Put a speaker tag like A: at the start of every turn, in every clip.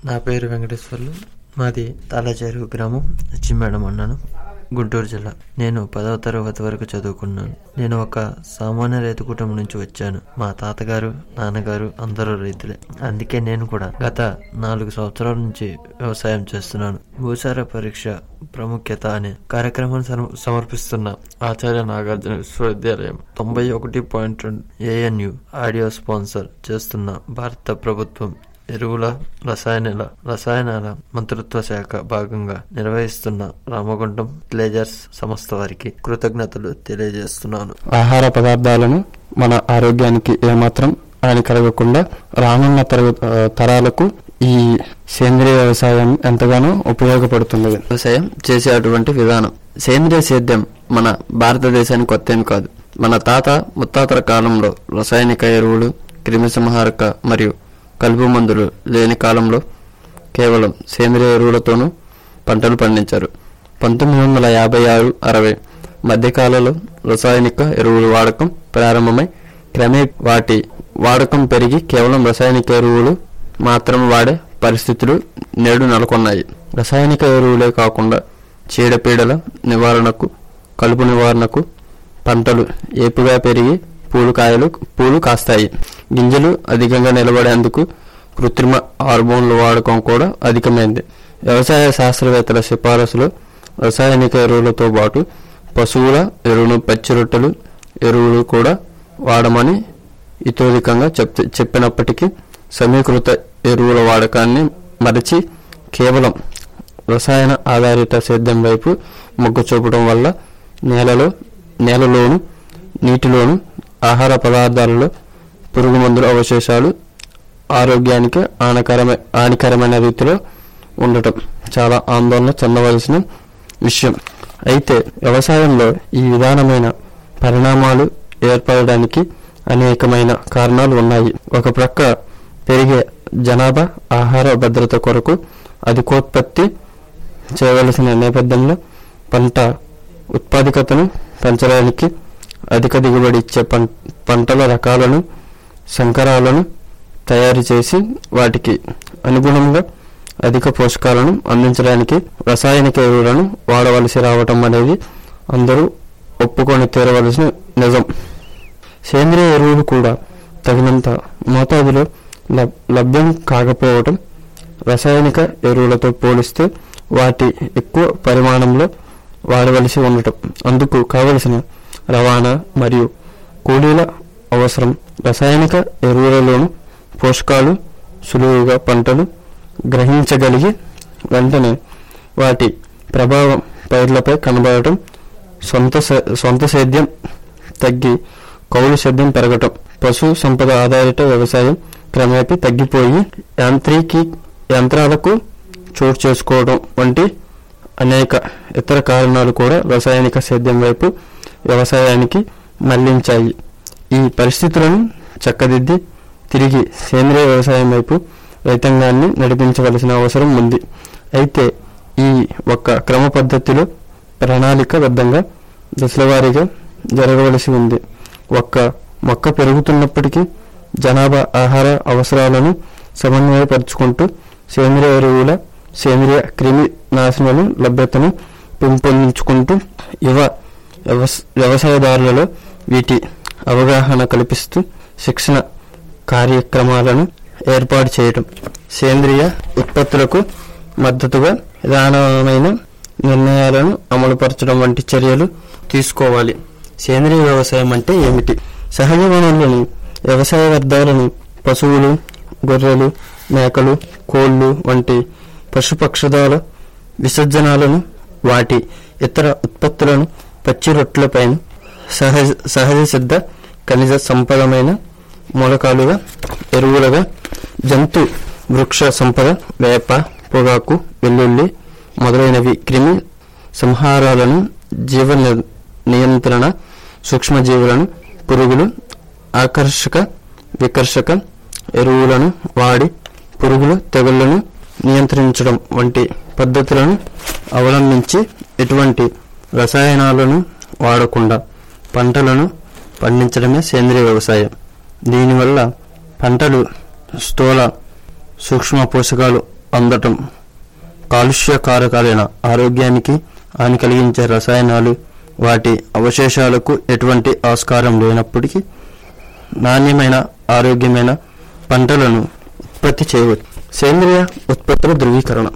A: నా పేరు వెంకటేశ్వర్లు మాది తాళాచెరువు గ్రామం చిమ్మేడ మండలం గుంటూరు జిల్లా నేను పదవ తరగతి వరకు చదువుకున్నాను నేను ఒక సామాన్య రైతు కుటుంబం నుంచి వచ్చాను మా తాతగారు నాన్నగారు అందరూ రైతులే అందుకే నేను కూడా గత నాలుగు సంవత్సరాల నుంచి వ్యవసాయం చేస్తున్నాను భూసార పరీక్ష ప్రాముఖ్యత అనే కార్యక్రమాన్ని సమ- సమర్పిస్తున్న ఆచార్య నాగార్జున విశ్వవిద్యాలయం తొంభై ఒకటి పాయింట్ రెండు ఏఎన్యు ఆడియో స్పాన్సర్ చేస్తున్న భారత ప్రభుత్వం ఎరువుల రసాయనాల రసాయనాల మంత్రిత్వ శాఖ భాగంగా నిర్వహిస్తున్న రామగుండం విలేజర్స్ సంస్థ వారికి కృతజ్ఞతలు తెలియజేస్తున్నాను
B: ఆహార పదార్థాలను మన ఆరోగ్యానికి ఏమాత్రం హాని కలగకుండా రానున్న తరగ ఆ, తరాలకు ఈ సేంద్రియ వ్యవసాయం ఎంతగానో ఉపయోగపడుతుంది
C: వ్యవసాయం చేసేటువంటి విధానం సేంద్రియ సేద్యం మన భారతదేశానికి కొత్త ఏమి కాదు మన తాత ముత్తాతల కాలంలో రసాయనిక ఎరువులు క్రిమి సంహారక మరియు కలుపు మందులు లేని కాలంలో కేవలం సేంద్రియ ఎరువులతోనూ పంటలు పండించారు పంతొమ్మిది వందల యాభై ఆరు అరవై మధ్యకాలంలో రసాయనిక ఎరువుల వాడకం ప్రారంభమై క్రమే వాటి వాడకం పెరిగి కేవలం రసాయనిక ఎరువులు మాత్రం వాడే పరిస్థితులు నేడు నెలకొన్నాయి రసాయనిక ఎరువులే కాకుండా చీడపీడల నివారణకు కలుపు నివారణకు పంటలు ఏపుగా పెరిగి పూలు కాయలు పూలు కాస్తాయి గింజలు అధికంగా నిలబడేందుకు కృత్రిమ హార్మోన్ల వాడకం కూడా అధికమైంది వ్యవసాయ శాస్త్రవేత్తల సిఫారసులు రసాయనిక ఎరువులతో పాటు పశువుల ఎరువును పచ్చి రొట్టెలు ఎరువులు కూడా వాడమని ఇతోధికంగా చెప్ చెప్పినప్పటికీ సమీకృత ఎరువుల వాడకాన్ని మరచి కేవలం రసాయన ఆధారిత సేద్యం వైపు మొగ్గు చూపడం వల్ల నేలలో నేలలోను నీటిలోను ఆహార పదార్థాలలో పురుగు మందుల అవశేషాలు ఆరోగ్యానికి హానికరమైన హానికరమైన రీతిలో ఉండటం చాలా ఆందోళన చెందవలసిన విషయం అయితే వ్యవసాయంలో ఈ విధానమైన పరిణామాలు ఏర్పడడానికి అనేకమైన కారణాలు ఉన్నాయి ఒక ప్రక్క పెరిగే జనాభా ఆహార భద్రత కొరకు అధికోత్పత్తి చేయవలసిన నేపథ్యంలో పంట ఉత్పాదకతను పెంచడానికి అధిక దిగుబడి ఇచ్చే పం- పంటల రకాలను సంకరాలను తయారు చేసి వాటికి అనుగుణంగా అధిక పోషకాలను అందించడానికి రసాయనిక ఎరువులను వాడవలసి రావటం అనేది అందరూ ఒప్పుకొని తీరవలసిన నిజం సేంద్రియ ఎరువులు కూడా తగినంత మోతాదులో లబ్- లభ్యం కాకపోవటం రసాయనిక ఎరువులతో పోలిస్తే వాటి ఎక్కువ పరిమాణంలో వాడవలసి ఉండటం అందుకు కావలసిన రవాణా మరియు కూలీల అవసరం రసాయనిక ఎరువులలోను పోషకాలు సులువుగా పంటలు గ్రహించగలిగి వెంటనే వాటి ప్రభావం పైర్లపై కనబడటం సొంత సే- సొంత సేద్యం తగ్గి కౌలు సేద్యం పెరగటం పశు సంపద ఆధారిత వ్యవసాయం క్రమేపీ తగ్గిపోయి యాంత్రికీ యంత్రాలకు చోటు చేసుకోవడం వంటి అనేక ఇతర కారణాలు కూడా రసాయనిక సేద్యం వైపు వ్యవసాయానికి మళ్లించాయి ఈ పరిస్థితులను చక్కదిద్ది తిరిగి సేంద్రియ వ్యవసాయం వైపు రైతాంగాన్ని నడిపించవలసిన అవసరం ఉంది అయితే ఈ ఒక్క క్రమ పద్ధతిలో ప్రణాళికబద్ధంగా దశలవారీగా జరగవలసి ఉంది ఒక్క మొక్క పెరుగుతున్నప్పటికీ జనాభా ఆహార అవసరాలను సమన్వయపరుచుకుంటూ సేంద్రియ ఎరువుల సేంద్రియ క్రిమి నాశనాలు లభ్యతను పెంపొందించుకుంటూ యువ వ్యవస్ వ్యవసాయదారులలో వీటి అవగాహన కల్పిస్తూ శిక్షణ కార్యక్రమాలను ఏర్పాటు చేయడం సేంద్రియ ఉత్పత్తులకు మద్దతుగా విధానమైన నిర్ణయాలను అమలుపరచడం వంటి చర్యలు తీసుకోవాలి సేంద్రియ వ్యవసాయం అంటే ఏమిటి సహజ వనరులను వ్యవసాయ వ్యర్థాలను పశువులు గొర్రెలు మేకలు కోళ్ళు వంటి పశుపక్షదాల విసర్జనాలను వాటి ఇతర ఉత్పత్తులను పచ్చి రొట్టెలపైన సహజ సహజ సిద్ధ ఖనిజ సంపదమైన మూలకాలుగా ఎరువులుగా జంతు వృక్ష సంపద వేప పొగాకు వెల్లుల్లి మొదలైనవి క్రిమి సంహారాలను జీవ ని- నియంత్రణ సూక్ష్మజీవులను పురుగులు ఆకర్షక వికర్షక ఎరువులను వాడి పురుగులు తెగుళ్లను నియంత్రించడం వంటి పద్ధతులను అవలంబించి ఎటువంటి రసాయనాలను వాడకుండా పంటలను పండించడమే సేంద్రియ వ్యవసాయం దీనివల్ల పంటలు స్థూల సూక్ష్మ పోషకాలు
B: అందటం కాలుష్య కారకాలైన ఆరోగ్యానికి హాని కలిగించే రసాయనాలు వాటి అవశేషాలకు ఎటువంటి ఆస్కారం లేనప్పటికీ నాణ్యమైన ఆరోగ్యమైన పంటలను ఉత్పత్తి చేయవచ్చు సేంద్రియ ఉత్పత్తుల ధృవీకరణ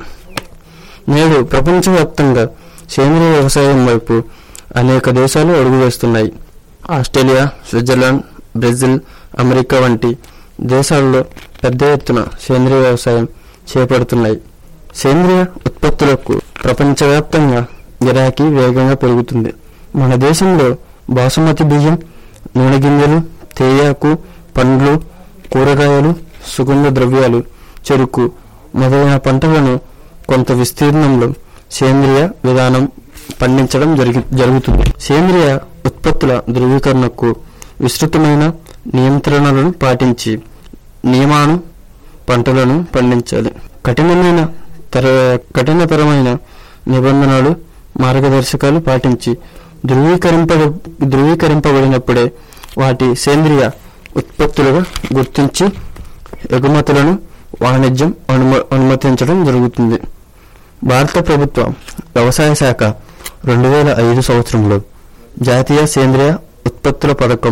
B: నేడు ప్రపంచవ్యాప్తంగా సేంద్రియ వ్యవసాయం వైపు అనేక దేశాలు అడుగు వేస్తున్నాయి ఆస్ట్రేలియా స్విట్జర్లాండ్ బ్రెజిల్ అమెరికా వంటి దేశాల్లో పెద్ద ఎత్తున సేంద్రియ వ్యవసాయం చేపడుతున్నాయి సేంద్రియ ఉత్పత్తులకు ప్రపంచవ్యాప్తంగా గిరాకీ వేగంగా పెరుగుతుంది మన దేశంలో బాసుమతి బియ్యం నూనె గింజలు తేయాకు పండ్లు కూరగాయలు సుగంధ ద్రవ్యాలు చెరుకు మొదలైన పంటలను కొంత విస్తీర్ణంలో సేంద్రియ విధానం పండించడం జరిగి జరుగుతుంది సేంద్రియ ఉత్పత్తుల ధృవీకరణకు విస్తృతమైన నియంత్రణలను పాటించి నియమాను పంటలను పండించాలి కఠినమైన తర కఠినతరమైన నిబంధనలు మార్గదర్శకాలు పాటించి ధృవీకరింప ధృవీకరింపబడినప్పుడే వాటి సేంద్రియ ఉత్పత్తులుగా గుర్తించి ఎగుమతులను వాణిజ్యం అనుమ అనుమతించడం జరుగుతుంది భారత ప్రభుత్వ వ్యవసాయ శాఖ రెండు వేల ఐదు సంవత్సరంలో జాతీయ సేంద్రియ ఉత్పత్తుల పథకం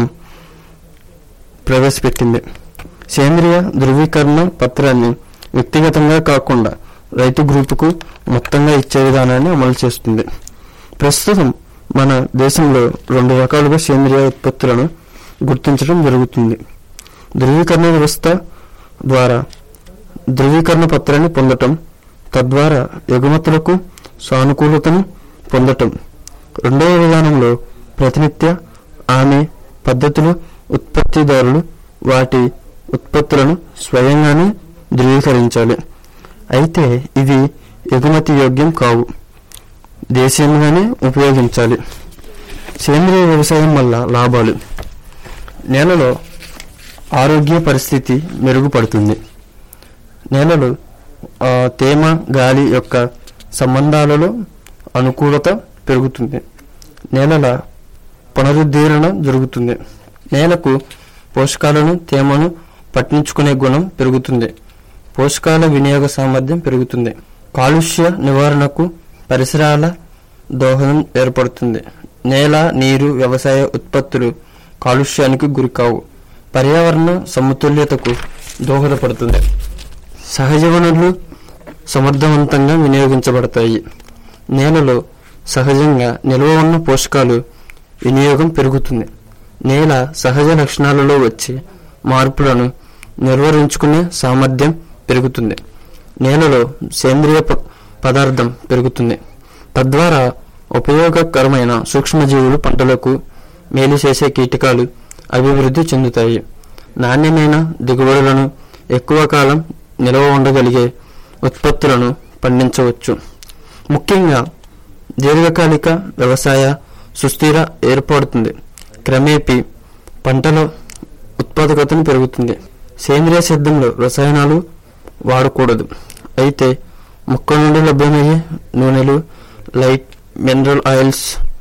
B: ప్రవేశపెట్టింది సేంద్రియ ధృవీకరణ పత్రాన్ని వ్యక్తిగతంగా కాకుండా రైతు గ్రూపుకు మొత్తంగా ఇచ్చే విధానాన్ని అమలు చేస్తుంది ప్రస్తుతం మన దేశంలో రెండు రకాలుగా సేంద్రియ ఉత్పత్తులను గుర్తించడం జరుగుతుంది ధృవీకరణ వ్యవస్థ ద్వారా ధృవీకరణ పత్రాన్ని పొందటం తద్వారా ఎగుమతులకు సానుకూలతను పొందటం రెండవ విధానంలో ప్రతినిత్య ఆమె పద్ధతులు ఉత్పత్తిదారులు వాటి ఉత్పత్తులను స్వయంగానే ధృవీకరించాలి అయితే ఇవి ఎగుమతి యోగ్యం కావు దేశీయంగానే ఉపయోగించాలి సేంద్రియ వ్యవసాయం వల్ల లాభాలు నేలలో ఆరోగ్య పరిస్థితి మెరుగుపడుతుంది నేలలు ఆ, తేమ గాలి యొక్క సంబంధాలలో అనుకూలత పెరుగుతుంది నేలల పునరుద్ధరణ జరుగుతుంది నేలకు పోషకాలను తేమను పట్టించుకునే గుణం పెరుగుతుంది పోషకాల వినియోగ సామర్థ్యం పెరుగుతుంది కాలుష్య నివారణకు పరిసరాల దోహదం ఏర్పడుతుంది నేల నీరు వ్యవసాయ ఉత్పత్తులు కాలుష్యానికి గురికావు పర్యావరణ సమతుల్యతకు దోహదపడుతుంది సహజ వనరులు సమర్థవంతంగా వినియోగించబడతాయి నేలలో సహజంగా నిల్వ ఉన్న పోషకాలు వినియోగం పెరుగుతుంది నేల సహజ లక్షణాలలో వచ్చే మార్పులను నిర్వహించుకునే సామర్థ్యం పెరుగుతుంది నేలలో సేంద్రియ ప- పదార్థం పెరుగుతుంది తద్వారా ఉపయోగకరమైన సూక్ష్మజీవులు పంటలకు మేలు చేసే కీటకాలు అభివృద్ధి చెందుతాయి నాణ్యమైన దిగుబడులను ఎక్కువ కాలం నిల్వ ఉండగలిగే ఉత్పత్తులను పండించవచ్చు ముఖ్యంగా దీర్ఘకాలిక వ్యవసాయ సుస్థిర ఏర్పడుతుంది క్రమేపీ పంటల ఉత్పాదకతను పెరుగుతుంది సేంద్రియ సిద్ధంలో రసాయనాలు వాడకూడదు అయితే మొక్క నుండి లభ్యమయ్యే నూనెలు లైట్ మినరల్ ఆయిల్స్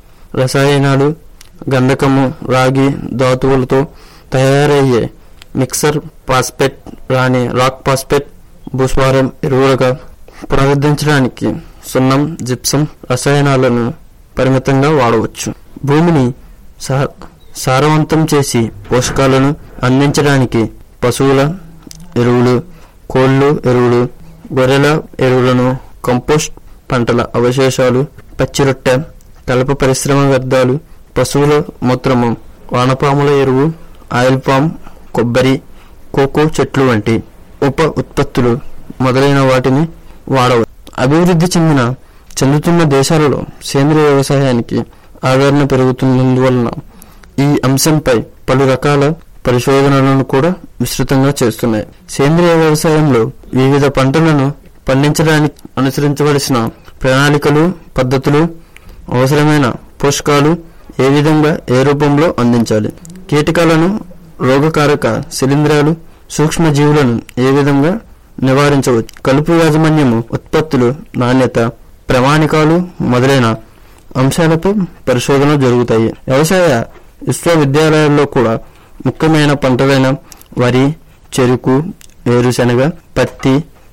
B: రసాయనాలు గంధకము రాగి ధాతువులతో తయారయ్యే మిక్సర్ పాస్పెట్ రాని రాక్ పాస్పెట్ భూస్వారం ఎరువులుగా పునరుద్ధరించడానికి సున్నం జిప్సం రసాయనాలను పరిమితంగా వాడవచ్చు భూమిని సా- సారవంతం చేసి పోషకాలను అందించడానికి పశువుల ఎరువులు కోళ్ళు ఎరువులు గొర్రెల ఎరువులను కంపోస్ట్ పంటల అవశేషాలు పచ్చిరొట్టె కలప పరిశ్రమ వ్యర్థాలు పశువుల మూత్రము వానపాముల ఎరువు ఆయిల్ పామ్ కొబ్బరి కోకో చెట్లు వంటి ఉప ఉత్పత్తులు మొదలైన వాటిని వాడవచ్చు అభివృద్ధి చెందిన చెందుతున్న దేశాలలో సేంద్రియ వ్యవసాయానికి ఆదరణ పెరుగుతున్నందువలన ఈ అంశంపై పలు రకాల పరిశోధనలను కూడా విస్తృతంగా చేస్తున్నాయి సేంద్రియ వ్యవసాయంలో వివిధ పంటలను పండించడానికి అనుసరించవలసిన ప్రణాళికలు పద్ధతులు అవసరమైన పోషకాలు ఏ విధంగా ఏ రూపంలో అందించాలి కీటకాలను రోగకారక శిలీంధ్రాలు సూక్ష్మజీవులను ఏ విధంగా నివారించవచ్చు కలుపు యాజమాన్యము ఉత్పత్తులు నాణ్యత ప్రమాణికాలు మొదలైన అంశాలపై పరిశోధనలు జరుగుతాయి వ్యవసాయ విశ్వవిద్యాలయాల్లో కూడా ముఖ్యమైన పంటలైన వరి చెరుకు వేరుశనగ పత్తి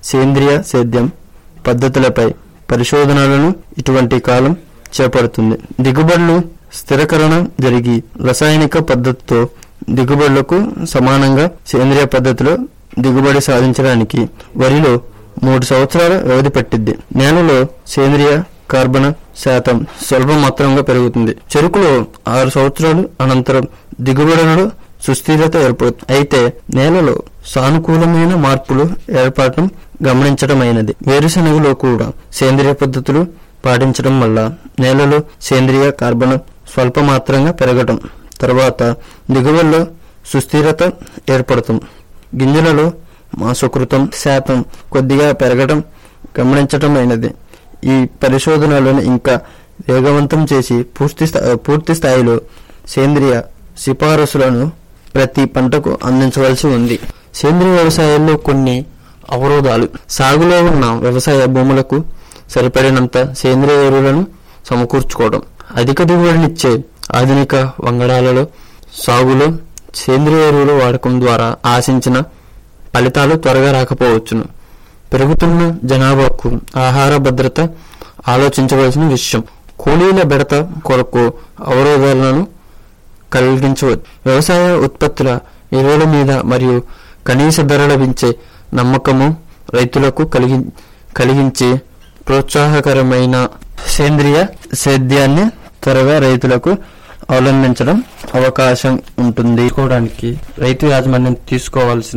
C: సేంద్రియ సేద్యం పద్ధతులపై పరిశోధనలను ఇటువంటి కాలం చేపడుతుంది దిగుబడులు స్థిరకరణ జరిగి రసాయనిక పద్ధతితో దిగుబడులకు సమానంగా సేంద్రియ పద్ధతిలో దిగుబడి సాధించడానికి వరిలో మూడు సంవత్సరాల వ్యవధి పట్టిద్ది నేలలో సేంద్రియ కార్బన్ శాతం స్వల్ప మాత్రంగా పెరుగుతుంది చెరుకులో ఆరు సంవత్సరాలు అనంతరం దిగుబడులలో సుస్థిరత ఏర్పడుతుంది అయితే నేలలో సానుకూలమైన మార్పులు ఏర్పడటం గమనించడమైనది వేరుశనగలో కూడా సేంద్రియ పద్ధతులు పాటించడం వల్ల నేలలో సేంద్రియ కార్బన్ స్వల్ప మాత్రంగా పెరగటం తర్వాత దిగుబడిలో సుస్థిరత ఏర్పడటం గింజలలో మాసుకృతం శాతం కొద్దిగా పెరగటం గమనించటమైనది ఈ పరిశోధనలను ఇంకా వేగవంతం చేసి పూర్తి స్థా- పూర్తి స్థాయిలో సేంద్రియ సిఫారసులను ప్రతి పంటకు అందించవలసి ఉంది సేంద్రియ వ్యవసాయంలో కొన్ని అవరోధాలు సాగులో ఉన్న వ్యవసాయ భూములకు సరిపడినంత సేంద్రియ ఎరువులను సమకూర్చుకోవడం అధిక దిగుబడినిచ్చే ఆధునిక వంగడాలలో సాగులో సేంద్రియ ఎరువుల వాడకం ద్వారా ఆశించిన ఫలితాలు త్వరగా రాకపోవచ్చును పెరుగుతున్న జనాభాకు ఆహార భద్రత ఆలోచించవలసిన విషయం కూలీల బెడత కొరకు అవరోధాలను కలిగించవచ్చు వ్యవసాయ ఉత్పత్తుల ఎరువుల మీద మరియు కనీస ధర లభించే నమ్మకము రైతులకు కలిగి కలిగించే ప్రోత్సాహకరమైన సేంద్రియ సేద్యాన్ని త్వరగా రైతులకు అవలంబించడం అవకాశం ఉంటుంది
B: తీసుకోవడానికి రైతు యాజమాన్యం తీసుకోవాల్సిన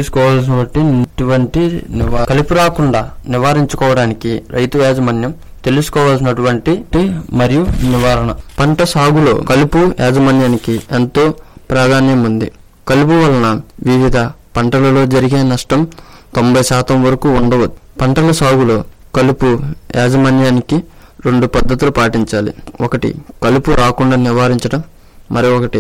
B: తీసుకోవాల్సినటువంటి నివా- కలుపు రాకుండా నివారించుకోవడానికి రైతు యాజమాన్యం తెలుసుకోవాల్సినటువంటి మరియు నివారణ
C: పంట సాగులో కలుపు యాజమాన్యానికి ఎంతో ప్రాధాన్యం ఉంది కలుపు వలన వివిధ పంటలలో జరిగే నష్టం తొంభై శాతం వరకు ఉండవచ్చు పంటల సాగులో కలుపు యాజమాన్యానికి రెండు పద్ధతులు పాటించాలి ఒకటి కలుపు రాకుండా నివారించడం మరొకటి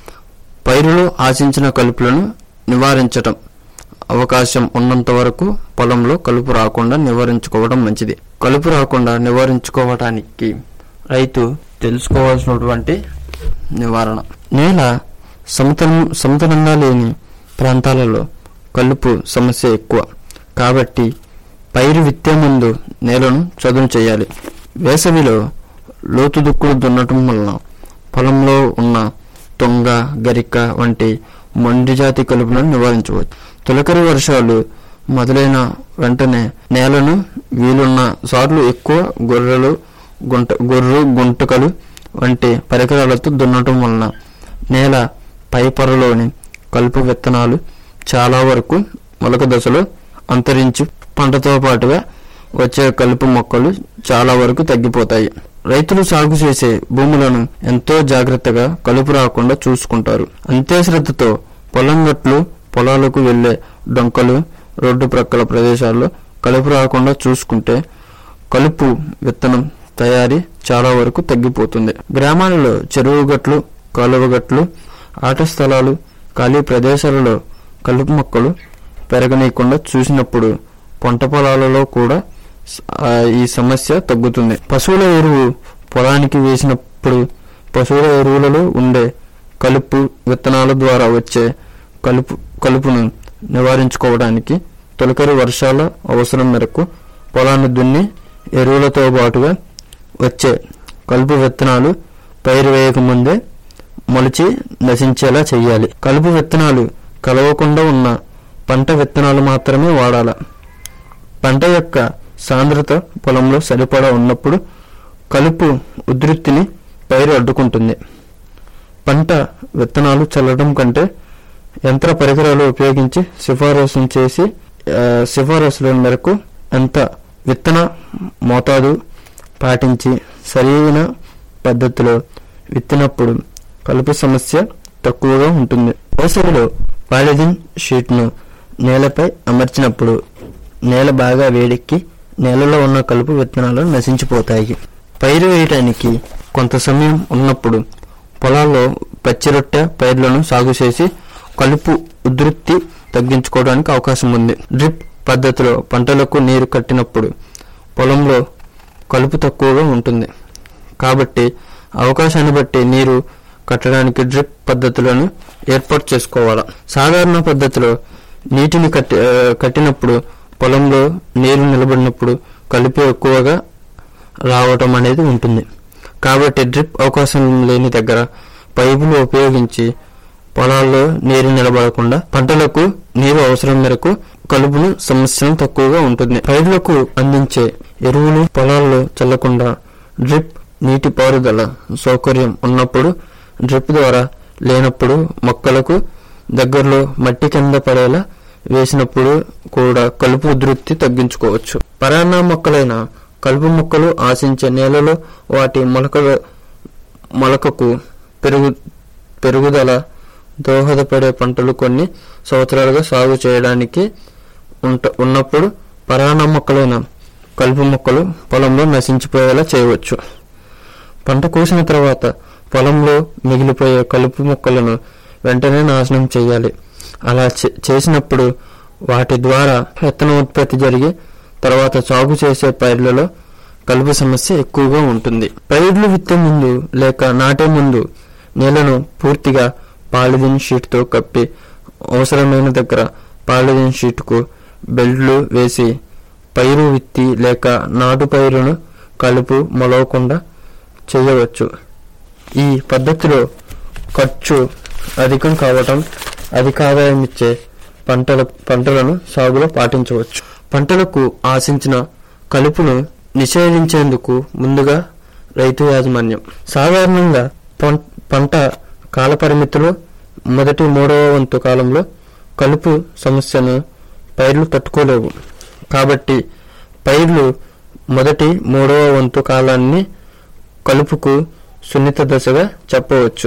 C: పైరులో ఆశించిన కలుపులను నివారించటం అవకాశం ఉన్నంత వరకు పొలంలో కలుపు రాకుండా నివారించుకోవడం మంచిది కలుపు రాకుండా నివారించుకోవటానికి రైతు
B: తెలుసుకోవాల్సినటువంటి
C: నివారణ నేల సమతలం సమతలంగా లేని ప్రాంతాలలో కలుపు సమస్య ఎక్కువ కాబట్టి పైరు విత్తే ముందు నేలను చదును చేయాలి వేసవిలో లోతు దుక్కులు దున్నటం వలన పొలంలో ఉన్న తొంగ గరిక వంటి మొండి జాతి కలుపులను నివారించవచ్చు తొలకరి వర్షాలు మొదలైన వెంటనే నేలను వీలున్న సార్లు ఎక్కువ గొర్రెలు గుంట గొర్రు గుంటకలు వంటి పరికరాలతో దున్నటం వలన నేల పై పొరలోని కలుపు విత్తనాలు చాలా వరకు మొలక దశలో అంతరించి పంటతో పాటుగా వచ్చే కలుపు మొక్కలు చాలా వరకు తగ్గిపోతాయి రైతులు సాగు చేసే భూములను ఎంతో జాగ్రత్తగా కలుపు రాకుండా చూసుకుంటారు అంతే శ్రద్ధతో పొలం గట్లు పొలాలకు వెళ్లే డొంకలు రోడ్డు ప్రక్కల ప్రదేశాల్లో కలుపు రాకుండా చూసుకుంటే కలుపు విత్తనం తయారీ చాలా వరకు తగ్గిపోతుంది గ్రామాలలో చెరువు గట్లు కాలువ గట్లు ఆట స్థలాలు ఖాళీ ప్రదేశాలలో కలుపు మొక్కలు పెరగనీయకుండా చూసినప్పుడు పంట పొలాలలో కూడా స- ఆ, ఈ సమస్య తగ్గుతుంది పశువుల ఎరువు పొలానికి వేసినప్పుడు పశువుల ఎరువులలో ఉండే కలుపు విత్తనాల ద్వారా వచ్చే కలుపు కలుపును నివారించుకోవడానికి తొలకరి వర్షాల అవసరం మేరకు పొలాన్ని దున్ని ఎరువులతో పాటుగా వచ్చే కలుపు విత్తనాలు పైరు వేయకముందే మొలిచి నశించేలా చేయాలి కలుపు విత్తనాలు కలవకుండా ఉన్న పంట విత్తనాలు మాత్రమే వాడాల పంట యొక్క సాంద్రత పొలంలో సరిపడా ఉన్నప్పుడు కలుపు ఉధృతిని పైరు అడ్డుకుంటుంది పంట విత్తనాలు చల్లడం కంటే యంత్ర పరికరాలు ఉపయోగించి సిఫారసు చేసి ఆ, సిఫారసుల మేరకు ఎంత విత్తన మోతాదు పాటించి సరైన పద్ధతిలో విత్తినప్పుడు కలుపు సమస్య తక్కువగా ఉంటుంది వేసవిలో పాలిథిన్ షీట్ను నేలపై అమర్చినప్పుడు నేల బాగా వేడెక్కి నేలలో ఉన్న కలుపు విత్తనాలు నశించిపోతాయి పైరు వేయటానికి కొంత సమయం ఉన్నప్పుడు పొలాల్లో పచ్చి రొట్టె పైర్లను సాగు చేసి కలుపు ఉధృతి తగ్గించుకోవడానికి అవకాశం ఉంది డ్రిప్ పద్ధతిలో పంటలకు నీరు కట్టినప్పుడు పొలంలో కలుపు తక్కువగా ఉంటుంది కాబట్టి అవకాశాన్ని బట్టి నీరు కట్టడానికి డ్రిప్ పద్ధతులను ఏర్పాటు చేసుకోవాలి సాధారణ పద్ధతిలో నీటిని కట్టి ఆ, కట్టినప్పుడు పొలంలో నీరు నిలబడినప్పుడు కలుపు ఎక్కువగా రావటం అనేది ఉంటుంది కాబట్టి డ్రిప్ అవకాశం లేని దగ్గర పైపులు ఉపయోగించి పొలాల్లో నీరు నిలబడకుండా పంటలకు నీరు అవసరం మేరకు కలుపును సమస్యను తక్కువగా ఉంటుంది పైర్లకు అందించే ఎరువులు పొలాల్లో చల్లకుండా డ్రిప్ నీటిపారుదల సౌకర్యం ఉన్నప్పుడు డ్రిప్ ద్వారా లేనప్పుడు మొక్కలకు దగ్గరలో మట్టి కింద పడేలా వేసినప్పుడు కూడా కలుపు ఉధృతి తగ్గించుకోవచ్చు పరాన్న మొక్కలైన కలుపు మొక్కలు ఆశించే నేలలో వాటి మొలకల మొలకకు పెరుగు పెరుగుదల దోహదపడే పంటలు కొన్ని సంవత్సరాలుగా సాగు చేయడానికి ఉంట ఉన్నప్పుడు పరాణ మొక్కలైన కలుపు మొక్కలు పొలంలో నశించిపోయేలా చేయవచ్చు పంట కోసిన తర్వాత పొలంలో మిగిలిపోయే కలుపు మొక్కలను వెంటనే నాశనం చేయాలి అలా చే- చేసినప్పుడు వాటి ద్వారా విత్తన ఉత్పత్తి జరిగి తర్వాత సాగు చేసే పైర్లలో కలుపు సమస్య ఎక్కువగా ఉంటుంది పైర్లు విత్తే ముందు లేక నాటే ముందు నేలను పూర్తిగా పాలిథిన్ షీట్తో కప్పి అవసరమైన దగ్గర పాలిథిన్ షీట్కు బెల్ట్లు వేసి పైరు విత్తి లేక నాటు పైరును కలుపు మొలవకుండా చేయవచ్చు ఈ పద్ధతిలో ఖర్చు అధికం కావటం అధిక ఆదాయం ఇచ్చే పంటల పంటలను సాగులో పాటించవచ్చు పంటలకు ఆశించిన కలుపును నిషేధించేందుకు ముందుగా రైతు యాజమాన్యం సాధారణంగా పం- పంట కాలపరిమితిలో మొదటి మూడవ వంతు కాలంలో కలుపు సమస్యను పైర్లు తట్టుకోలేవు కాబట్టి పైర్లు మొదటి మూడవ వంతు కాలాన్ని కలుపుకు సున్నిత దశగా చెప్పవచ్చు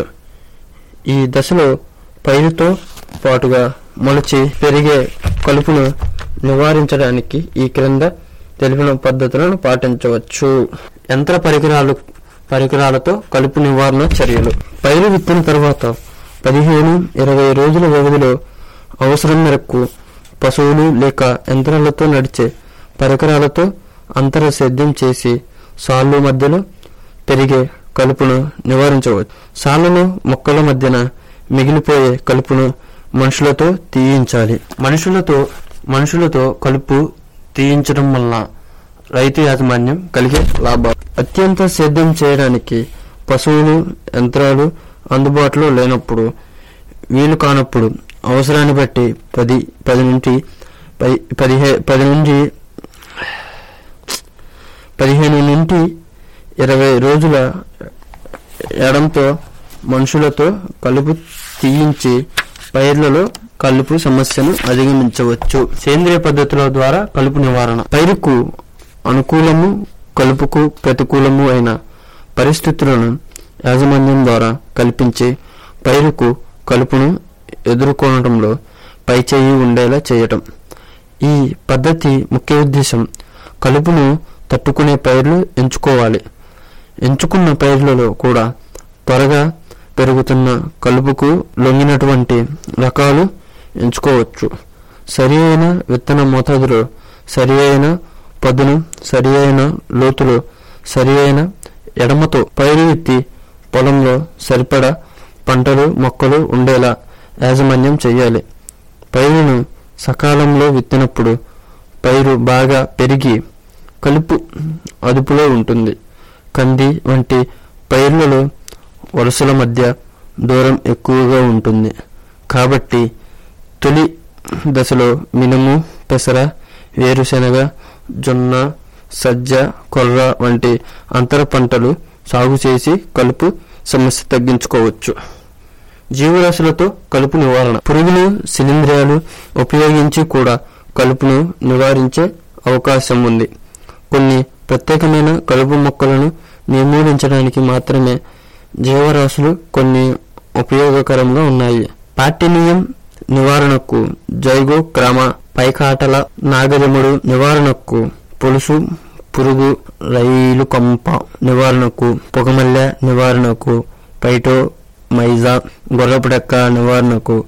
C: ఈ దశలో పైరుతో పాటుగా మొలచి పెరిగే కలుపును నివారించడానికి ఈ క్రింద తెలిపిన పద్ధతులను పాటించవచ్చు యంత్ర పరికరాలు పరికరాలతో కలుపు నివారణ చర్యలు పైరు విత్తిన తర్వాత పదిహేను ఇరవై రోజుల వ్యవధిలో అవసరం మేరకు పశువులు లేక యంత్రాలతో నడిచే పరికరాలతో అంతర సేద్యం చేసి సాళ్ళు మధ్యలో పెరిగే కలుపును నివారించవచ్చు సాళ్ళను మొక్కల మధ్యన మిగిలిపోయే కలుపును మనుషులతో తీయించాలి మనుషులతో మనుషులతో కలుపు తీయించడం వల్ల రైతు యాజమాన్యం కలిగే లాభాలు అత్యంత సేద్యం చేయడానికి పశువులు యంత్రాలు అందుబాటులో లేనప్పుడు వీలు కానప్పుడు అవసరాన్ని బట్టి పది పది నుండి పది పదిహే పది నుండి పదిహేను నుండి ఇరవై రోజుల ఎడంతో మనుషులతో కలుపు తీయించి పైర్లలో కలుపు సమస్యను అధిగమించవచ్చు సేంద్రియ పద్ధతుల ద్వారా కలుపు నివారణ పైరుకు అనుకూలము కలుపుకు ప్రతికూలము అయిన పరిస్థితులను యాజమాన్యం ద్వారా కల్పించి పైరుకు కలుపును ఎదుర్కొనడంలో పైచేయి ఉండేలా చేయటం ఈ పద్ధతి ముఖ్య ఉద్దేశం కలుపును తట్టుకునే పైర్లు ఎంచుకోవాలి ఎంచుకున్న పైర్లలో కూడా త్వరగా పెరుగుతున్న కలుపుకు లొంగినటువంటి రకాలు ఎంచుకోవచ్చు సరి అయిన విత్తన మోతాదులో సరి అయిన పదును సరి అయిన లోతులో సరి అయిన ఎడమతో పైరు విత్తి పొలంలో సరిపడా పంటలు మొక్కలు ఉండేలా యాజమాన్యం చేయాలి పైరును సకాలంలో విత్తినప్పుడు పైరు బాగా పెరిగి కలుపు అదుపులో ఉంటుంది కంది వంటి పైర్లలో వరుసల మధ్య దూరం ఎక్కువగా ఉంటుంది కాబట్టి తొలి దశలో మినుము పెసర వేరుశెనగ జొన్న సజ్జ కొర్ర వంటి అంతర పంటలు సాగు చేసి కలుపు సమస్య తగ్గించుకోవచ్చు జీవరాశులతో కలుపు నివారణ పురుగులు శిలీంధ్రాలు ఉపయోగించి కూడా కలుపును నివారించే అవకాశం ఉంది కొన్ని ప్రత్యేకమైన కలుపు మొక్కలను నిర్మూలించడానికి మాత్రమే జీవరాశులు కొన్ని ఉపయోగకరంగా ఉన్నాయి పార్టినియం నివారణకు జైగో క్రమ పైకాటల నాగజముడు నివారణకు పొలుసు పురుగు రైలు కంప నివారణకు పొగమల్లె నివారణకు పైటో మైజా గొర్రపుడెక్క నివారణకు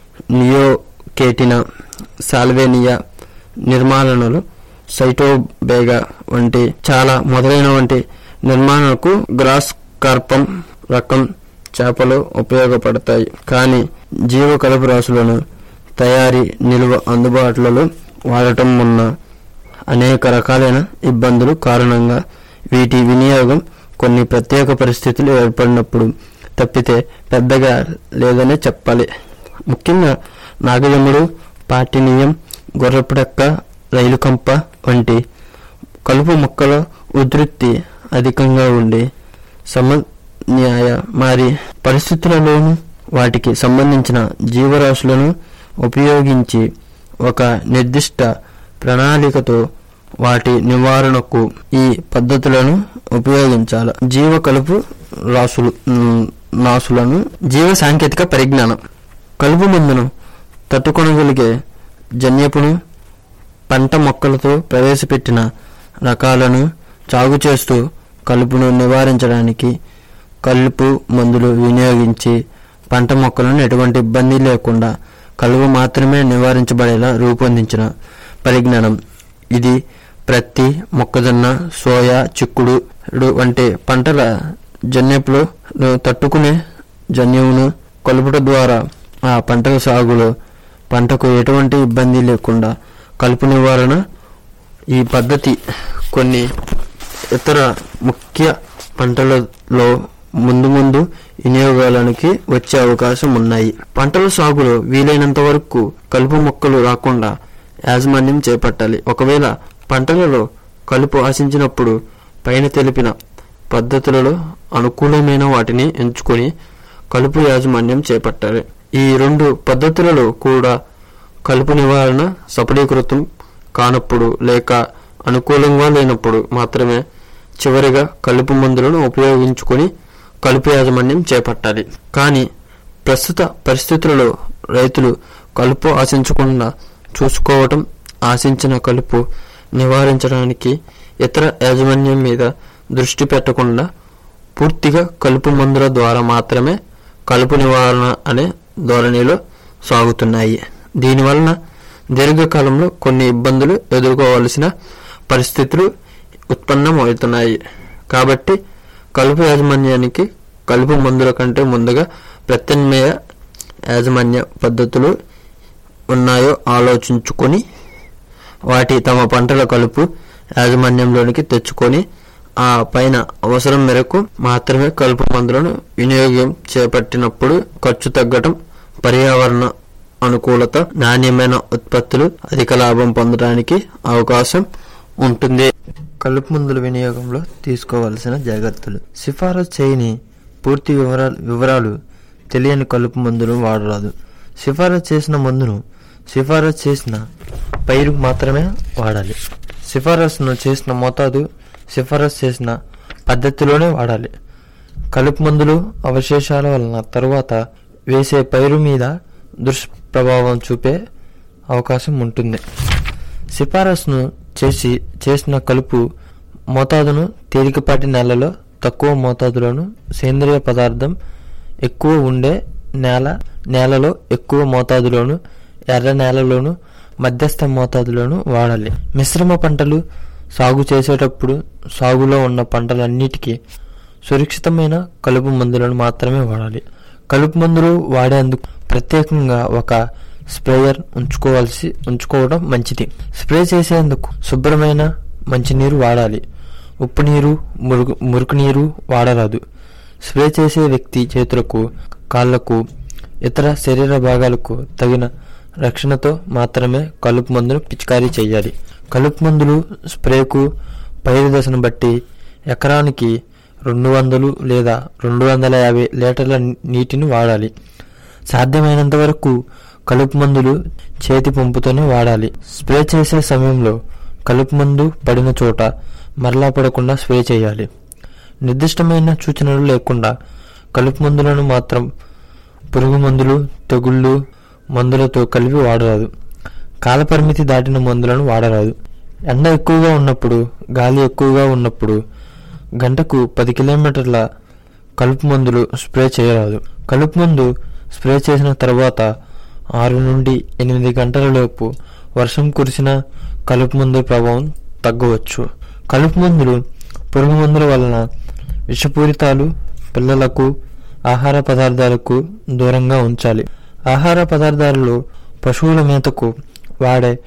C: నియోకేటిన సాల్వేనియా నిర్మాణలు సైటోబేగా వంటి చాలా మొదలైన వంటి నిర్మాణకు గ్రాస్ కార్పం రకం చేపలు ఉపయోగపడతాయి కానీ జీవ కలుపు రాశులను తయారీ నిల్వ అందుబాటులో వాడటం ఉన్న అనేక రకాలైన ఇబ్బందులు కారణంగా వీటి వినియోగం కొన్ని ప్రత్యేక పరిస్థితులు ఏర్పడినప్పుడు తప్పితే పెద్దగా లేదనే చెప్పాలి ముఖ్యంగా నాగజముడు పాటినీయం గొర్రపుడక్క రైలు కంప వంటి కలుపు మొక్కల ఉధృతి అధికంగా ఉండి సమన్యాయ మారి పరిస్థితులలోనూ వాటికి సంబంధించిన జీవరాశులను ఉపయోగించి ఒక నిర్దిష్ట ప్రణాళికతో వాటి నివారణకు ఈ పద్ధతులను ఉపయోగించాలి జీవ కలుపు రాసులు మ్, నాసులను జీవ సాంకేతిక పరిజ్ఞానం కలుపు మందును తట్టుకొనగలిగే జన్యపును పంట మొక్కలతో ప్రవేశపెట్టిన రకాలను సాగు చేస్తూ కలుపును నివారించడానికి కలుపు మందులు వినియోగించి పంట మొక్కలను ఎటువంటి ఇబ్బంది లేకుండా కలుపు మాత్రమే నివారించబడేలా రూపొందించిన పరిజ్ఞానం ఇది ప్రత్తి మొక్కజొన్న సోయా చిక్కుడు వంటి పంటల జన్యపులో తట్టుకునే జన్యువును కలుపుట ద్వారా ఆ పంటల సాగులో పంటకు ఎటువంటి ఇబ్బంది లేకుండా కలుపు నివారణ ఈ పద్ధతి కొన్ని ఇతర ముఖ్య పంటలలో ముందు ముందు వినియోగాలనికి వచ్చే అవకాశం ఉన్నాయి పంటల సాగులో వీలైనంత వరకు కలుపు మొక్కలు రాకుండా యాజమాన్యం చేపట్టాలి ఒకవేళ పంటలలో కలుపు ఆశించినప్పుడు పైన తెలిపిన పద్ధతులలో అనుకూలమైన వాటిని ఎంచుకొని కలుపు యాజమాన్యం చేపట్టాలి ఈ రెండు పద్ధతులలో కూడా కలుపు నివారణ సఫలీకృతం కానప్పుడు లేక అనుకూలంగా లేనప్పుడు మాత్రమే చివరిగా కలుపు మందులను ఉపయోగించుకొని కలుపు యాజమాన్యం చేపట్టాలి కానీ ప్రస్తుత పరిస్థితులలో రైతులు కలుపు ఆశించకుండా చూసుకోవటం ఆశించిన కలుపు నివారించడానికి ఇతర యాజమాన్యం మీద దృష్టి పెట్టకుండా పూర్తిగా కలుపు మందుల ద్వారా మాత్రమే కలుపు నివారణ అనే ధోరణిలో సాగుతున్నాయి దీనివలన దీర్ఘకాలంలో కొన్ని ఇబ్బందులు ఎదుర్కోవాల్సిన పరిస్థితులు ఉత్పన్నమవుతున్నాయి కాబట్టి కలుపు యాజమాన్యానికి కలుపు మందుల కంటే ముందుగా ప్రత్యామ్నాయ యాజమాన్య పద్ధతులు ఉన్నాయో ఆలోచించుకొని వాటి తమ పంటల కలుపు యాజమాన్యంలోనికి తెచ్చుకొని ఆ పైన అవసరం మేరకు మాత్రమే కలుపు మందులను వినియోగం చేపట్టినప్పుడు ఖర్చు తగ్గటం పర్యావరణ అనుకూలత నాణ్యమైన ఉత్పత్తులు అధిక లాభం పొందడానికి అవకాశం ఉంటుంది
A: కలుపు మందుల వినియోగంలో తీసుకోవలసిన జాగ్రత్తలు సిఫారసు చేయని పూర్తి వివరాలు వివరాలు తెలియని కలుపు మందులు వాడరాదు సిఫారసు చేసిన మందును సిఫారసు చేసిన పైరు మాత్రమే వాడాలి సిఫారసును చేసిన మోతాదు సిఫారసు చేసిన పద్ధతిలోనే వాడాలి కలుపు మందులు అవశేషాల వలన తరువాత వేసే పైరు మీద దుష్ప్రభావం చూపే అవకాశం ఉంటుంది సిఫారసును చేసి చేసిన కలుపు మోతాదును తేలికపాటి నేలలో తక్కువ మోతాదులోను సేంద్రియ పదార్థం ఎక్కువ ఉండే నేల నేలలో ఎక్కువ మోతాదులోను ఎర్ర నేలలోను మధ్యస్థ మోతాదులోను వాడాలి మిశ్రమ పంటలు సాగు చేసేటప్పుడు సాగులో ఉన్న పంటలన్నిటికీ సురక్షితమైన కలుపు మందులను మాత్రమే వాడాలి కలుపు మందులు వాడేందుకు ప్రత్యేకంగా ఒక స్ప్రేయర్ ఉంచుకోవాల్సి ఉంచుకోవడం మంచిది స్ప్రే చేసేందుకు శుభ్రమైన మంచినీరు వాడాలి ఉప్పు నీరు మురుగు మురికి నీరు వాడరాదు స్ప్రే చేసే వ్యక్తి చేతులకు కాళ్లకు ఇతర శరీర భాగాలకు తగిన రక్షణతో మాత్రమే కలుపు మందును పిచికారీ చేయాలి కలుపు మందులు స్ప్రేకు పైరు దశను బట్టి ఎకరానికి రెండు వందలు లేదా రెండు వందల యాభై లీటర్ల నీటిని వాడాలి సాధ్యమైనంత వరకు కలుపు మందులు చేతి పంపుతోనే వాడాలి స్ప్రే చేసే సమయంలో కలుపు మందు పడిన చోట మరలా పడకుండా స్ప్రే చేయాలి నిర్దిష్టమైన సూచనలు లేకుండా కలుపు మందులను మాత్రం పురుగు మందులు తెగుళ్ళు మందులతో కలిపి వాడరాదు కాలపరిమితి దాటిన మందులను వాడరాదు ఎండ ఎక్కువగా ఉన్నప్పుడు గాలి ఎక్కువగా ఉన్నప్పుడు గంటకు పది కిలోమీటర్ల కలుపు మందులు స్ప్రే చేయరాదు కలుపు మందు స్ప్రే చేసిన తర్వాత ఆరు నుండి ఎనిమిది గంటల లోపు వర్షం కురిసిన కలుపు మందు ప్రభావం తగ్గవచ్చు కలుపు మందులు పురుగు మందుల వలన విషపూరితాలు పిల్లలకు ఆహార పదార్థాలకు దూరంగా ఉంచాలి ఆహార పదార్థాలలో పశువుల మేతకు వాడే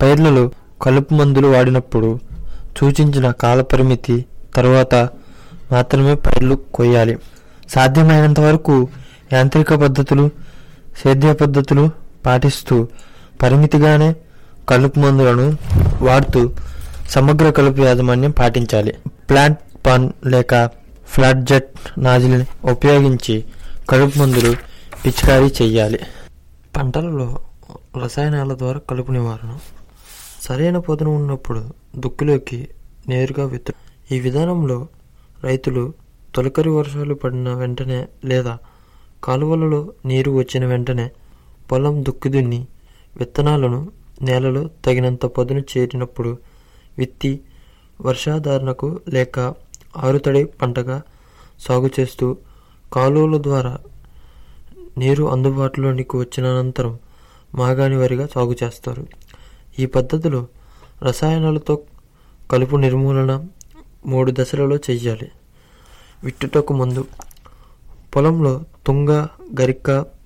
A: పైర్లలో కలుపు మందులు వాడినప్పుడు సూచించిన కాలపరిమితి తరువాత మాత్రమే పైర్లు కొయ్యాలి సాధ్యమైనంత వరకు యాంత్రిక పద్ధతులు సేద్య పద్ధతులు పాటిస్తూ పరిమితిగానే కలుపు మందులను వాడుతూ సమగ్ర కలుపు యాజమాన్యం పాటించాలి ప్లాంట్ పన్ లేక ఫ్లాట్ జెట్ నాజిల్ని ఉపయోగించి కలుపు మందులు పిచికారీ చేయాలి పంటలలో రసాయనాల ద్వారా కలుపు నివారణ సరైన పొదను ఉన్నప్పుడు దుక్కులోకి నేరుగా విత్తు ఈ విధానంలో రైతులు తొలకరి వర్షాలు పడిన వెంటనే లేదా కాలువలలో నీరు వచ్చిన వెంటనే పొలం దుక్కి దున్ని విత్తనాలను నేలలో తగినంత పొదను చేరినప్పుడు విత్తి వర్షాధారణకు లేక ఆరుతడి పంటగా సాగు చేస్తూ కాలువల ద్వారా నీరు అందుబాటులోనికి వచ్చిన అనంతరం మాగాణి వరిగా సాగు చేస్తారు ఈ పద్ధతిలో రసాయనాలతో కలుపు నిర్మూలన మూడు దశలలో చెయ్యాలి విట్టుటకు ముందు పొలంలో తుంగ గరిక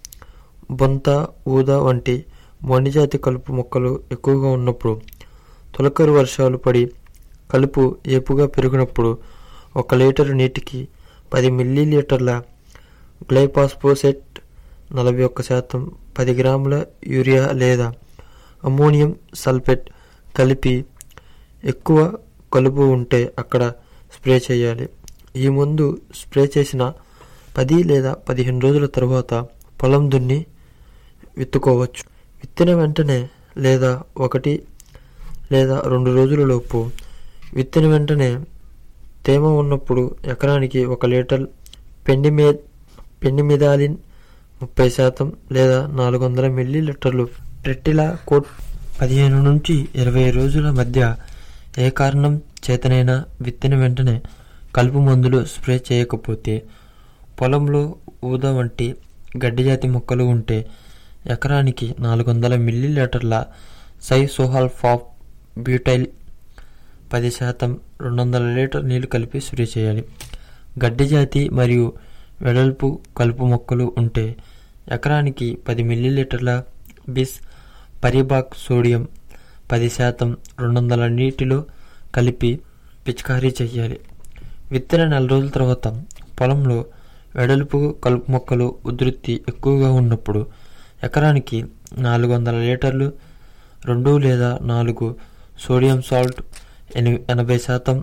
A: బొంత ఊద వంటి మొండిజాతి కలుపు మొక్కలు ఎక్కువగా ఉన్నప్పుడు తొలకరి వర్షాలు పడి కలుపు ఏపుగా పెరిగినప్పుడు ఒక లీటరు నీటికి పది మిల్లీ లీటర్ల గ్లైపాస్పోసెట్ నలభై ఒక్క శాతం పది గ్రాముల యూరియా లేదా అమ్మోనియం సల్ఫేట్ కలిపి ఎక్కువ కలుపు ఉంటే అక్కడ స్ప్రే చేయాలి ఈ మందు స్ప్రే చేసిన పది లేదా పదిహేను రోజుల తర్వాత పొలం దున్ని విత్తుకోవచ్చు విత్తిన వెంటనే లేదా ఒకటి లేదా రెండు రోజుల లోపు విత్తిన వెంటనే తేమ ఉన్నప్పుడు ఎకరానికి ఒక లీటర్ పెండిమే పెండిమిదాలిన్ ముప్పై శాతం లేదా నాలుగు వందల మిల్లీ లీటర్లు ట్రెట్టిలా కోట్ పదిహేను నుంచి ఇరవై రోజుల మధ్య ఏ కారణం చేతనైనా విత్తిన వెంటనే కలుపు మందులు స్ప్రే చేయకపోతే పొలంలో ఊద వంటి గడ్డి జాతి మొక్కలు ఉంటే ఎకరానికి నాలుగు వందల మిల్లీ లీటర్ల సైసోహల్ఫాప్ బ్యూటైల్ పది శాతం రెండు వందల లీటర్ నీళ్లు కలిపి స్ప్రే చేయాలి గడ్డి జాతి మరియు వెడల్పు కలుపు మొక్కలు ఉంటే ఎకరానికి పది మిల్లీలీటర్ల బిస్ పరిబాక్ సోడియం పది శాతం రెండు వందల నీటిలో కలిపి పిచికారీ చేయాలి విత్తన నెల రోజుల తర్వాత పొలంలో వెడల్పు కలుపు మొక్కలు ఉధృతి ఎక్కువగా ఉన్నప్పుడు ఎకరానికి నాలుగు వందల లీటర్లు రెండు లేదా నాలుగు సోడియం సాల్ట్ ఎని ఎనభై శాతం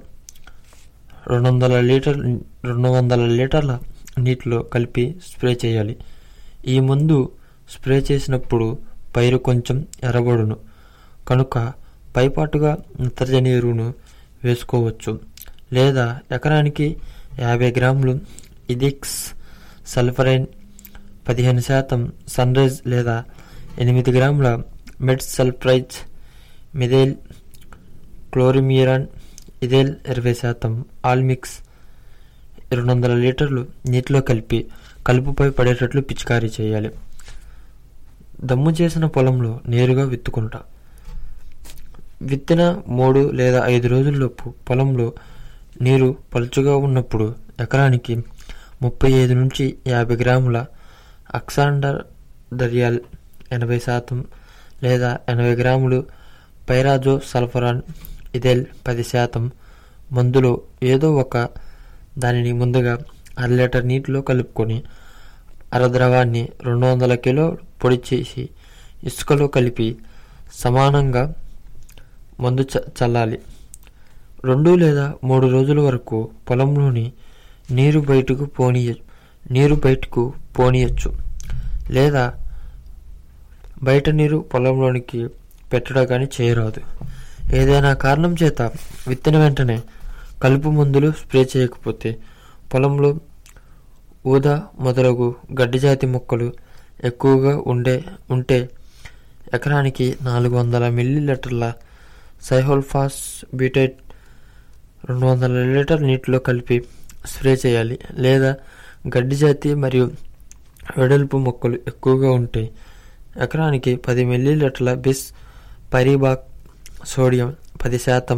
A: రెండు వందల లీటర్ రెండు వందల లీటర్ల నీటిలో కలిపి స్ప్రే చేయాలి ఈ మందు స్ప్రే చేసినప్పుడు పైరు కొంచెం ఎర్రబడును కనుక పైపాటుగా నత్రజని ఎరువును వేసుకోవచ్చు లేదా ఎకరానికి యాభై గ్రాములు ఇదిక్స్ సల్ఫరైన్ పదిహేను శాతం సన్రైజ్ లేదా ఎనిమిది గ్రాముల మెడ్ సల్ఫ్రైజ్ మిథైల్ క్లోరిమిరాన్ ఇథైల్ ఇరవై శాతం ఆల్మిక్స్ రెండు వందల లీటర్లు నీటిలో కలిపి కలుపుపై పడేటట్లు పిచికారీ చేయాలి దమ్ము చేసిన పొలంలో నేరుగా విత్తుకుంటా విత్తిన మూడు లేదా ఐదు రోజుల్లోపు పొలంలో నీరు పలుచగా ఉన్నప్పుడు ఎకరానికి ముప్పై ఐదు నుంచి యాభై గ్రాముల అక్సాండర్ దర్యాల్ ఎనభై శాతం లేదా ఎనభై గ్రాములు పైరాజో సల్ఫరాన్ ఇదెల్ పది శాతం మందులో ఏదో ఒక దానిని ముందుగా అర లీటర్ నీటిలో కలుపుకొని అర ద్రవాన్ని రెండు వందల కిలో పొడి చేసి ఇసుకలో కలిపి సమానంగా మందు చ చల్లాలి రెండు లేదా మూడు రోజుల వరకు పొలంలోని నీరు బయటకు పోనీయ నీరు బయటకు పోనీయచ్చు లేదా బయట నీరు పొలంలోనికి పెట్టడం కానీ చేయరాదు ఏదైనా కారణం చేత విత్తిన వెంటనే కలుపు మందులు స్ప్రే చేయకపోతే పొలంలో ఊద మొదలగు గడ్డి జాతి మొక్కలు ఎక్కువగా ఉండే ఉంటే ఎకరానికి నాలుగు వందల మిల్లీ లీటర్ల సైహోల్ఫాస్ బ్యూటైట్ రెండు వందల లీటర్ నీటిలో కలిపి స్ప్రే చేయాలి లేదా గడ్డి జాతి మరియు వెడల్పు మొక్కలు ఎక్కువగా ఉంటే ఎకరానికి పది మిల్లీ లీటర్ల బిస్ పరిబాక్ సోడియం పది శాతం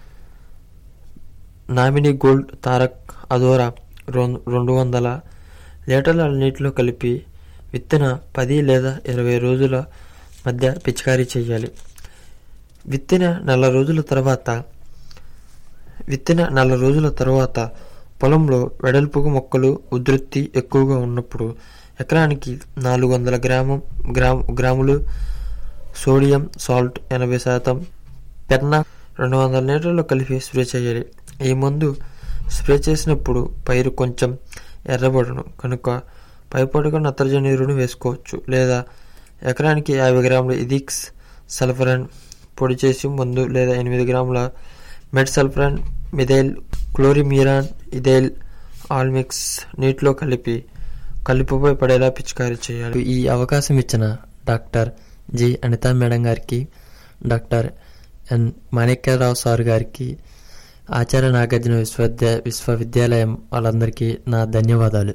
A: నామినీ గోల్డ్ తారక్ అదోరా రెండు రెండు వందల లీటర్ల నీటిలో కలిపి విత్తన పది లేదా ఇరవై రోజుల మధ్య పిచికారీ చేయాలి విత్తిన నెల రోజుల తర్వాత విత్తిన నెల రోజుల తర్వాత పొలంలో వెడల్పుగా మొక్కలు ఉధృతి ఎక్కువగా ఉన్నప్పుడు ఎకరానికి నాలుగు వందల గ్రామం గ్రామ్ గ్రాములు సోడియం సాల్ట్ ఎనభై శాతం పెన్నా రెండు వందల లీటర్లు కలిపి స్ప్రే చేయాలి ఈ మందు స్ప్రే చేసినప్పుడు పైరు కొంచెం ఎర్రబడును కనుక పైపొడిగా నత్రజని ఎరువును వేసుకోవచ్చు లేదా ఎకరానికి యాభై గ్రాముల ఇదిక్స్ సల్ఫరన్ పొడి చేసి మందు లేదా ఎనిమిది గ్రాముల metsulfuron methyl chlorimuron ethyl Almix నీటిలో కలిపి కలుపుపై పడేలా పిచికారీ చేయాలి ఈ అవకాశం ఇచ్చిన డాక్టర్ జి అనితా మేడం గారికి డాక్టర్ ఎన్ మాణిక్యరావు సార్ గారికి ఆచార్య నాగార్జున విశ్వవిద్యా విశ్వవిద్యాలయం వాళ్ళందరికీ నా ధన్యవాదాలు